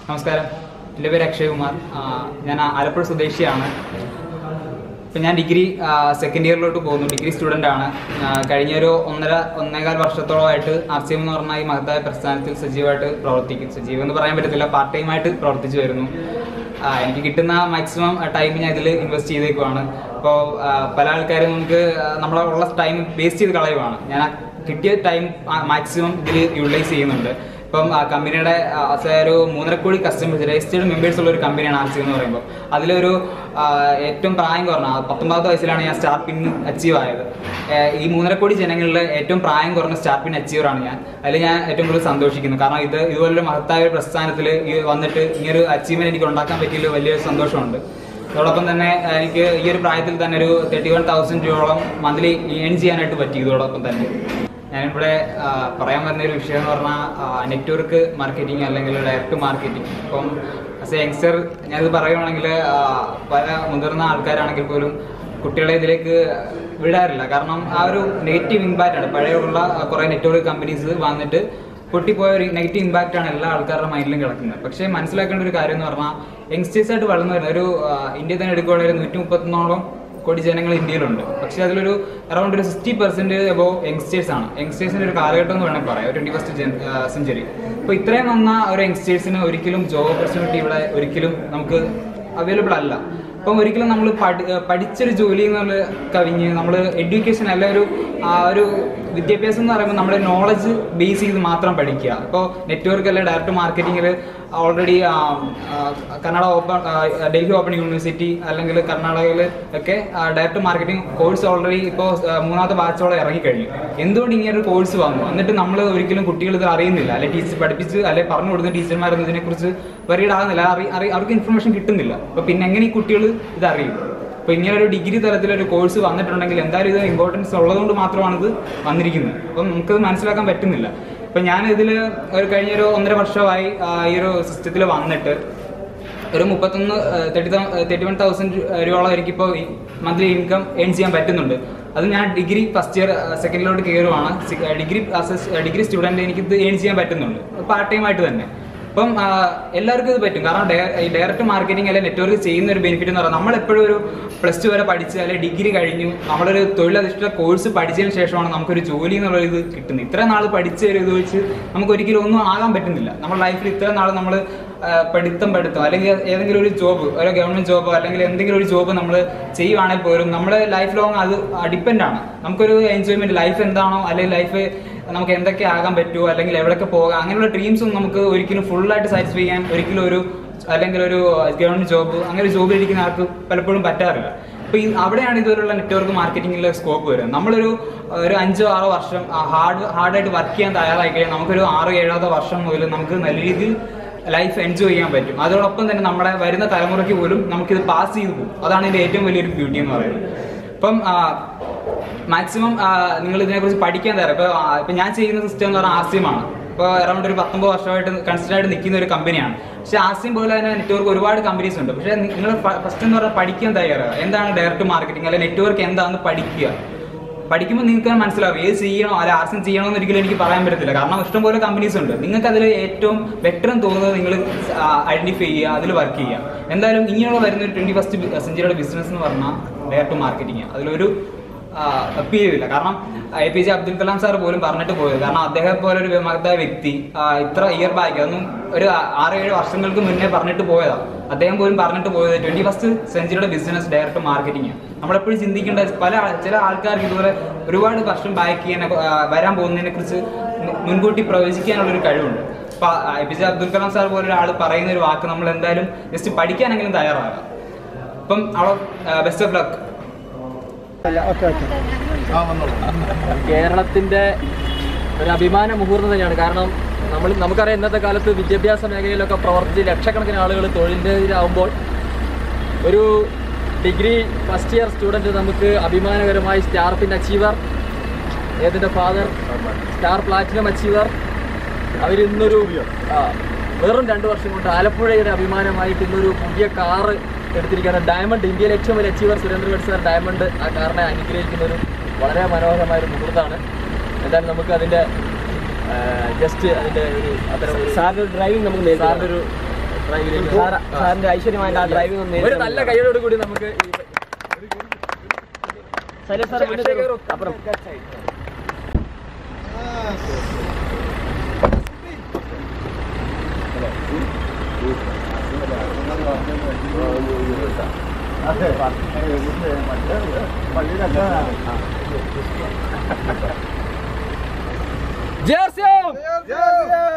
നമസ്കാരം എൻ്റെ പേര് അക്ഷയ് കുമാർ ആ, ഞാൻ ആലപ്പുഴ സ്വദേശിയാണ് ഇപ്പം ഞാൻ ഡിഗ്രി സെക്കൻഡ് ഇയറിലോട്ട് പോകുന്നു ഡിഗ്രി സ്റ്റുഡൻ്റ് ആണ് ആ, കഴിഞ്ഞൊരു ഒന്നര ഒന്നേകാൽ വർഷത്തോളമായിട്ട് ആർ സി എം എന്ന് പറഞ്ഞ ഈ മഹത്തായ പ്രസ്ഥാനത്തിൽ സജീവമായിട്ട് പ്രവർത്തിക്കും സജീവം എന്ന് പറയാൻ പറ്റത്തില്ല പാർട്ട് ടൈമായിട്ട് പ്രവർത്തിച്ചു വരുന്നു ആ, എനിക്ക് കിട്ടുന്ന മാക്സിമം ടൈം ഞാൻ ഇതിൽ ഇൻവെസ്റ്റ് ചെയ്തേക്കുവാണ് അപ്പോൾ പല ആൾക്കാരും നമുക്ക് ആ, നമ്മളെ ഉള്ള ടൈം വേസ്റ്റ് ചെയ്ത് കളയുവാണ് ഞാൻ ആ കിട്ടിയ ടൈം മാക്സിമം ഇതിൽ യൂട്ടിലൈസ് ചെയ്യുന്നുണ്ട് ഇപ്പം ആ കമ്പനിയുടെ ആ, സ- ഒരു മൂന്നര കോടി കസ്റ്റമേഴ്സ് രജിസ്റ്റേർഡ് മെമ്പേഴ്സ് ഉള്ള ഒരു കമ്പനിയാണ് ആർ സി എന്ന് പറയുമ്പോൾ അതിലൊരു ആ, ഏറ്റവും പ്രായം കുറഞ്ഞ ആ, പത്തൊമ്പതാമത്തെ വയസ്സിലാണ് ഞാൻ സ്റ്റാർ പിൻ അച്ചീവ് ആയത് ഏ, ഈ മൂന്നര കോടി ജനങ്ങളിൽ ഏറ്റവും പ്രായം കുറഞ്ഞ സ്റ്റാർ പിൻ അച്ചീവറാണ് ഞാൻ അതിൽ ഞാൻ ഏറ്റവും കൂടുതൽ സന്തോഷിക്കുന്നു കാരണം ഇത് ഇതുപോലൊരു മഹത്തായ ഒരു പ്രസ്ഥാനത്തിൽ ഈ വന്നിട്ട് ഈ ഒരു അച്ചീവ്മെന്റ് എനിക്ക് ഉണ്ടാക്കാൻ പറ്റിയതിൽ വലിയൊരു സന്തോഷമുണ്ട് അതോടൊപ്പം തന്നെ ആ, എനിക്ക് ഈ ഒരു പ്രായത്തിൽ തന്നെ ഒരു തേർട്ടി വൺ തൗസൻഡ് രൂപയോളം മന്ത്ലി ഏൺ ചെയ്യാനായിട്ട് പറ്റി ഇതോടൊപ്പം തന്നെ ഞാനിവിടെ ആ, പറയാൻ വരുന്ന ഒരു വിഷയം എന്ന് പറഞ്ഞാൽ നെറ്റ്വർക്ക് മാർക്കറ്റിംഗ് അല്ലെങ്കിൽ ഡയറക്റ്റ് മാർക്കറ്റിംഗ് ഇപ്പം ആസ് എ യങ്സ്റ്റർ ഞാനിത് പറയുവാണെങ്കിൽ ആ, പല മുതിർന്ന ആൾക്കാരാണെങ്കിൽ പോലും കുട്ടികളെ ഇതിലേക്ക് വിടാറില്ല കാരണം ആ ഒരു നെഗറ്റീവ് ഇമ്പാക്റ്റ് ആണ് പഴയുള്ള കുറേ നെറ്റ്വർക്ക് കമ്പനീസ് വന്നിട്ട് പൊട്ടിപ്പോയ ഒരു നെഗറ്റീവ് ഇമ്പാക്റ്റ് ആണ് എല്ലാ ആൾക്കാരുടെ മൈൻഡിലും കിടക്കുന്നത് പക്ഷേ മനസ്സിലാക്കേണ്ട ഒരു കാര്യം എന്ന് പറഞ്ഞാൽ യങ്സ്റ്റേഴ്സ് ആയിട്ട് വളർന്നു വരുന്ന ഒരു ആ, ഇന്ത്യയിൽ തന്നെ എടുക്കുകയാണെങ്കിൽ നൂറ്റി മുപ്പത്തൊന്നോളം കോടി ജനങ്ങൾ ഇന്ത്യയിലുണ്ട് പക്ഷേ അതിലൊരു അറൗണ്ട് ഒരു സിക്സ്റ്റി പെർസെന്റ് അബോ യങ്സ്റ്റേഴ്സ് ആണ് യങ്സ്റ്റേഴ്സിന്റെ ഒരു കാലഘട്ടം എന്ന് വേണമെങ്കിൽ പറയാം ട്വന്റി ഫസ്റ്റ് സെഞ്ചുറി അപ്പോൾ ഇത്രയും വന്ന ഒരു യങ്സ്റ്റേഴ്സിന് ഒരിക്കലും ജോബ് ഓപ്പർച്യൂണിറ്റി ഇവിടെ ഒരിക്കലും നമുക്ക് അവൈലബിൾ അല്ല അപ്പം ഒരിക്കലും നമ്മൾ പഠി ഏഹ് പഠിച്ചൊരു ജോലി എന്നുള്ള കവിഞ്ഞ് നമ്മൾ എഡ്യൂക്കേഷൻ അല്ല ഒരു ആ ഒരു വിദ്യാഭ്യാസം എന്ന് പറയുമ്പോൾ നമ്മുടെ നോളജ് ബേസ് ചെയ്ത് മാത്രം പഠിക്കുക ഇപ്പോൾ നെറ്റ്വർക്ക് അല്ലെ ഡയറക്റ്റ് മാർക്കറ്റിങ്ങിൽ already Karnataka open Delhi open university അല്ലെങ്കിൽ കർണാടകയിൽ ഒക്കെ ഡയറക്റ്റ് മാർക്കറ്റിംഗ് കോഴ്സ് ഓൾറെഡി ഇപ്പോൾ മൂന്നാമത്തെ ബാച്ചോളം ഇറങ്ങിക്കഴിഞ്ഞു എന്തുകൊണ്ട് ഇങ്ങനെ ഒരു കോഴ്സ് വന്നു എന്നിട്ട് നമ്മൾ ഒരിക്കലും കുട്ടികൾ ഇത് അറിയുന്നില്ല അല്ലെ ടീച്ചർ പഠിപ്പിച്ച് അല്ലെ പറഞ്ഞു കൊടുക്കുന്ന ടീച്ചർമാരൊന്നും ഇതിനെക്കുറിച്ച് വരീഡ് ആകുന്നില്ല അറി അറി- അവർക്ക് ഇൻഫർമേഷൻ കിട്ടുന്നില്ല അപ്പോൾ പിന്നെ എങ്ങനെ ഈ കുട്ടികൾ ഇത് അറിയും അപ്പോൾ ഇങ്ങനെ ഒരു ഡിഗ്രി തലത്തിലൊരു കോഴ്സ് വന്നിട്ടുണ്ടെങ്കിൽ എന്തായാലും ഇത് ഇമ്പോർട്ടൻസ് ഉള്ളതുകൊണ്ട് മാത്രമാണ് ഇത് വന്നിരിക്കുന്നത് അപ്പം നമുക്കത് മനസ്സിലാക്കാൻ പറ്റുന്നില്ല ഇപ്പം ഞാൻ ഇതിൽ ഒരു കഴിഞ്ഞൊരു ഒന്നര വർഷമായി ആ, ഈ ഒരു സിസ്റ്റത്തിൽ വന്നിട്ട് ഒരു മുപ്പത്തൊന്ന് തേർട്ടി തേർട്ടി വൺ തൗസൻഡ് രൂപയോളം എനിക്കിപ്പോൾ മന്ത്ലി ഇൻകം ഏൺ ചെയ്യാൻ പറ്റുന്നുണ്ട് അത് ഞാൻ ഡിഗ്രി ഫസ്റ്റ് ഇയർ സെക്കൻഡിലോട്ട് കയറുവാണ് ഡിഗ്രി ഡിഗ്രി സ്റ്റുഡൻറ്റ് എനിക്കിത് ഏൺ ചെയ്യാൻ പറ്റുന്നുണ്ട് പാർട്ട് ടൈം ആയിട്ട് തന്നെ അപ്പം ആ, എല്ലാവർക്കും ഇത് പറ്റും കാരണം ഡയ- ഈ ഡയറക്റ്റ് മാർക്കറ്റിംഗ് അല്ലെങ്കിൽ നെറ്റ്വർക്ക് ചെയ്യുന്ന ഒരു ബെനിഫിറ്റ് എന്ന് പറഞ്ഞാൽ നമ്മളെപ്പോഴും ഒരു പ്ലസ് ടു വരെ പഠിച്ച് അല്ലെങ്കിൽ ഡിഗ്രി കഴിഞ്ഞു നമ്മളൊരു തൊഴിലധിഷ്ഠിത കോഴ്സ് പഠിച്ചതിന് ശേഷമാണ് നമുക്കൊരു ജോലി എന്നുള്ള ഇത് കിട്ടുന്നത് ഇത്ര നാൾ പഠിച്ച ഒരു ഇത് വെച്ച് നമുക്ക് ഒരിക്കലും ഒന്നും ആകാൻ പറ്റുന്നില്ല നമ്മുടെ ലൈഫിൽ ഇത്ര നാൾ നമ്മൾ പഠിത്തം പഠിത്തം അല്ലെങ്കിൽ ഏതെങ്കിലും ഒരു ജോബ് ഒരു ഗവൺമെന്റ് ജോബോ അല്ലെങ്കിൽ എന്തെങ്കിലും ഒരു ജോബ് നമ്മൾ ചെയ്യുവാണെങ്കിൽ പോലും നമ്മുടെ ലൈഫ് ലോങ് അത് ഡിപ്പെൻഡ് ആണ് നമുക്കൊരു എൻജോയ്മെന്റ് ലൈഫ് എന്താണോ അല്ലെങ്കിൽ ലൈഫ് നമുക്ക് എന്തൊക്കെ ആകാൻ പറ്റുമോ അല്ലെങ്കിൽ എവിടെയൊക്കെ പോകാം അങ്ങനെയുള്ള ഡ്രീംസും നമുക്ക് ഒരിക്കലും ഫുള്ളായിട്ട് സാറ്റിസ്ഫൈ ചെയ്യാൻ ഒരിക്കലും ഒരു അല്ലെങ്കിൽ ഒരു ഗവൺമെന്റ് ജോബ് അങ്ങനെ ഒരു ജോബിൽ ഇരിക്കുന്ന ആൾക്ക് പലപ്പോഴും പറ്റാറില്ല അപ്പൊ ഈ അവിടെയാണ് ഇതുപോലുള്ള നെറ്റ്വർക്ക് മാർക്കറ്റിംഗിലെ സ്കോപ്പ് വരുന്നത് നമ്മളൊരു ഒരു അഞ്ചോ ആറോ വർഷം ഹാർഡ് ഹാർഡായിട്ട് വർക്ക് ചെയ്യാൻ തയ്യാറായി കഴിഞ്ഞാൽ നമുക്കൊരു ആറോ ഏഴാമത്തെ വർഷം മുതൽ നമുക്ക് നല്ല രീതിയിൽ ലൈഫ് എൻജോയ് ചെയ്യാൻ പറ്റും അതോടൊപ്പം തന്നെ നമ്മുടെ വരുന്ന തലമുറയ്ക്ക് പോലും നമുക്കിത് പാസ് ചെയ്ത് പോകും അതാണ് ഇതിന്റെ ഏറ്റവും വലിയൊരു ബ്യൂട്ടി എന്ന് പറയുന്നത് ഇപ്പം മാക്സിമം നിങ്ങൾ ഇതിനെക്കുറിച്ച് പഠിക്കാൻ തരാം ഇപ്പോൾ ഇപ്പം ഞാൻ ചെയ്യുന്ന സിസ്റ്റം എന്ന് പറഞ്ഞാൽ ആസ്യമാണ് ഇപ്പോൾ അറൗണ്ട് ഒരു പത്തൊമ്പത് വർഷമായിട്ട് കൺസിഡർ ആയിട്ട് നിൽക്കുന്ന ഒരു കമ്പനിയാണ് പക്ഷേ ആസ്യം പോലെ തന്നെ നെറ്റ്വർക്ക് ഒരുപാട് കമ്പനീസ് ഉണ്ട് പക്ഷേ നിങ്ങൾ ഫസ്റ്റ് എന്ന് പറഞ്ഞാൽ പഠിക്കാൻ തയ്യാറാണ് എന്താണ് ഡയറക്റ്റ് മാർക്കറ്റിംഗ് അല്ലെങ്കിൽ നെറ്റ്വർക്ക് എന്താണെന്ന് പഠിക്കുക പഠിക്കുമ്പോൾ നിങ്ങൾക്ക് മനസ്സിലാവും ഏത് ചെയ്യണോ അല്ല ആർസം ചെയ്യണോ എന്ന് ഒരിക്കലും എനിക്ക് പറയാൻ പറ്റത്തില്ല കാരണം ഇഷ്ടംപോലെ കമ്പനീസ് ഉണ്ട് നിങ്ങൾക്ക് അതിൽ ഏറ്റവും ബെറ്റർ എന്ന് തോന്നുന്നത് നിങ്ങൾ ഐഡന്റിഫൈ ചെയ്യുക അതിൽ വർക്ക് ചെയ്യുക എന്തായാലും ഇങ്ങനെയുള്ള വരുന്ന ഒരു ട്വന്റി ഫസ്റ്റ് സെഞ്ചുറിയുടെ ബിസിനസ് എന്ന് പറഞ്ഞാൽ ഡയറക്റ്റ് മാർക്കറ്റിംഗ് അതിലൊരു അപ്പീൽ ചെയ്തില്ല കാരണം A P J Abdul Kalam sir പോലും പറഞ്ഞിട്ട് പോയത് കാരണം അദ്ദേഹം പോലെ ഒരു മഹത്തായ വ്യക്തി ആ, ഇത്ര ഇയർ ബാക്ക് അതൊന്നും ഒരു ആറ് ഏഴ് വർഷങ്ങൾക്ക് മുന്നേ പറഞ്ഞിട്ട് പോയതാണ് അദ്ദേഹം പോലും പറഞ്ഞിട്ട് പോയത് ട്വന്റി ഫസ്റ്റ് സെഞ്ചുറിയുടെ ബിസിനസ് ഡയറക്റ്റ് മാർക്കറ്റിംഗ് നമ്മളെപ്പോഴും ചിന്തിക്കേണ്ട പല ആൾ- ചില ആൾക്കാർക്ക് ഇതുപോലെ ഒരുപാട് വർഷം ബാക്ക് ചെയ്യാൻ വരാൻ പോകുന്നതിനെ കുറിച്ച് മുൻകൂട്ടി പ്രവചിക്കാനുള്ള ഒരു കഴിവുണ്ട് അപ്പൊ A P J Abdul Kalam sir പോലെ ഒരാൾ പറയുന്ന ഒരു വാക്ക് നമ്മൾ എന്തായാലും ജസ്റ്റ് പഠിക്കാനെങ്കിലും തയ്യാറാകാം അപ്പം അവിടെ ബെസ്റ്റ് ഓഫ് ലക്ക് കേരളത്തിന്റെ ഒരു അഭിമാന മുഹൂർത്തം തന്നെയാണ് കാരണം നമ്മൾ നമുക്കറിയാം ഇന്നത്തെ കാലത്ത് വിദ്യാഭ്യാസ മേഖലയിലൊക്കെ പ്രവർത്തിച്ച് ലക്ഷക്കണക്കിന് ആളുകൾ തൊഴിലിൻ്റെതിലാവുമ്പോൾ ഒരു ഡിഗ്രി ഫസ്റ്റ് ഇയർ സ്റ്റുഡൻറ്റ് നമുക്ക് അഭിമാനകരമായി സ്റ്റാർ പിൻ അച്ചീവർ ഏതിൻ്റെ ഫാദർ സ്റ്റാർ പ്ലാറ്റിനം അച്ചീവർ അവരിന്നൊരു ആ, വെറും രണ്ട് വർഷം കൊണ്ട് ആലപ്പുഴയുടെ അഭിമാനമായിട്ട് ഇന്നൊരു പുതിയ കാറ് എടുത്തിരിക്കുകയാണ് ഡയമണ്ട് ഇന്ത്യയിലെ ഏറ്റവും വലിയ achiever Surendra Gad sir diamond ആ കാറിനെ അനുഗ്രഹിക്കുന്ന ഒരു വളരെ മനോഹരമായ ഒരു മുഹൂർത്തമാണ് എന്തായാലും നമുക്ക് അതിൻ്റെ ജസ്റ്റ് അതിൻ്റെ ഒരു അത്തരം ഒരു സാറിന്റെ ഡ്രൈവിംഗ് നമുക്ക് നേരിട്ട് സാറിൻ്റെ ഒരു ഡ്രൈവിലേക്ക് സാറ- സാറിന്റെ ഐശ്വര്യമായിട്ട് ആ ഡ്രൈവിംഗ് ഒന്ന് ഒരു നല്ല കൈയോട് കൂടി നമുക്ക് ഈ ശൈലേഷ് സാർ മുന്നിൽ കയറൂ. അപ്പുറം ജേർസിയോ